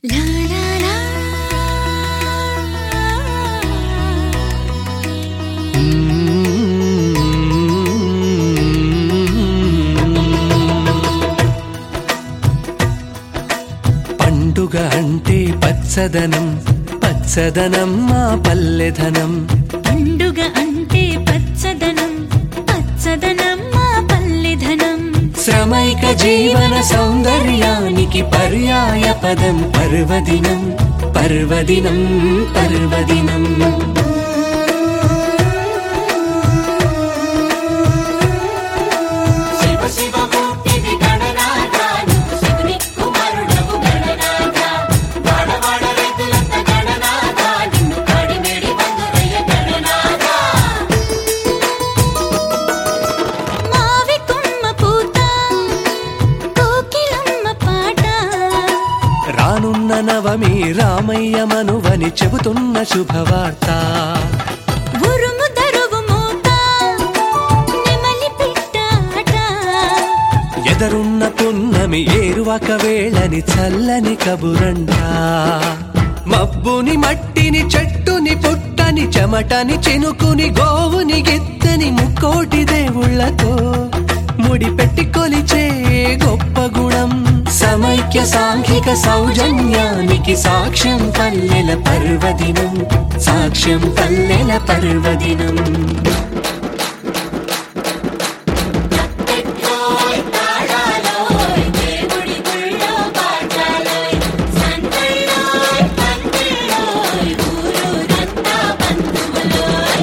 La la la. పండుగ అంటే పచ్చదనం పచ్చదనం మా పల్లెధనం పండుగ అంటే పచ్చదనం పచ్చదనం మా పల్లెధనం శ్రమైక జీవన సౌందర్యానికి పర్యాయ పదం పర్వదినం పర్వదినం పర్వదినం శివ శివ మూర్తివి గణనాథ నువ్వు శివుని కుమారుడవు గణనాథ వాడవాడ రైతులంత గణనాథ నిన్ను కాడిమేడి బంధురయ్య గణనాథ మావి కొమ్మ పూత కోకిలమ్మ పాట రానున్న నవమి రామయ్య మనువని చెబుతున్న శుభవార్త ఉరుము దరువు మూత నెమలి పిట్టాట ఎదరున్న పున్నమి ఏరువక వేళని చల్లని కబురంట మబ్బుని మట్టిని చెట్టుని పుట్టని చెమటని చినుకుని గోవుని గిత్తని ముక్కోటి దేవుళ్ళతో ముడి పెట్టి కొలిచే గొప్ప గుణం సమైక్య సాంఘిక సౌజన్యానికి సాక్ష్యం పల్లెల పర్వదినం సాక్ష్యం పల్లెల పర్వదినం పెట్రోయ్ తాళాలోయ్ దేవుడి గుళ్ళో పాఠాలోయ్ సంతల్లోయ్ పందిళ్ళోయ్ ఊరూరంతా బంధువులోయ్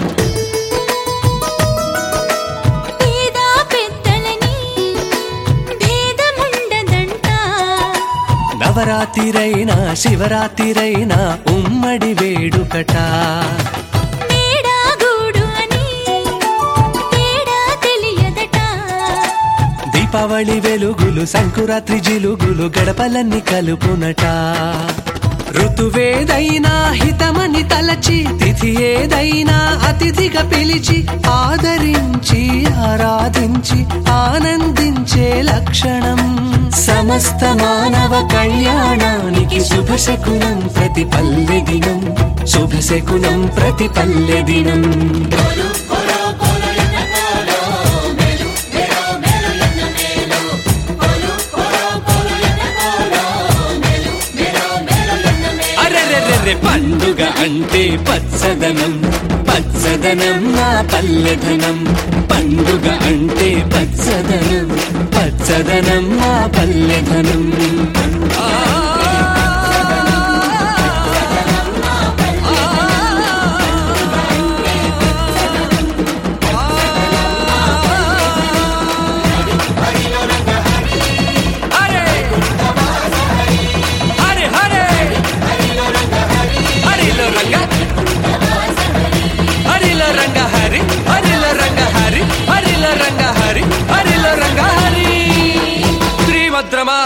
పేద పెద్దలని భేదముండదంట నవరాత్రిరైనా శివరాత్రిరైనా ఉమ్మడి వేడుకట మేడా గూడు అని తేడా తెలియదట దీపావళి వెలుగులు సంకురాత్రి జిలుగులు గడపలన్నీ కలుపునట ఋతువేదైనా హితమని తలచి తిథి ఏదైనా అతిథిగా పిలిచి ఆదరించి ఆరాధించి ఆనందించే లక్షణం సమస్త మానవ కళ్యాణానికి శుభశకునం ప్రతి పల్లె దినం శుభశకునం ప్రతి పల్లె దినం కోలు కోలో కోలో ఎన్న కోలో మేలు మేలో మేలు ఎన్న మేలు కోలు కోలో కోలో ఎన్న కోలో మేలు మేలో మేలు ఎన్న మేలు అరెరెరెరె పండుగ అంటే పచ్చదనం పచ్చదనం నా పల్లెధనం పండుగ అంటే పచ్చదనం పచ్చదనం నా పల్లెధనం ఆ హరే హరే హరే హరిలో రంగ హరిలో రంగ హరి హరిలో రంగ హరి హరిలో రంగ హరి హరిలో రంగ హరి శ్రీభద్రమా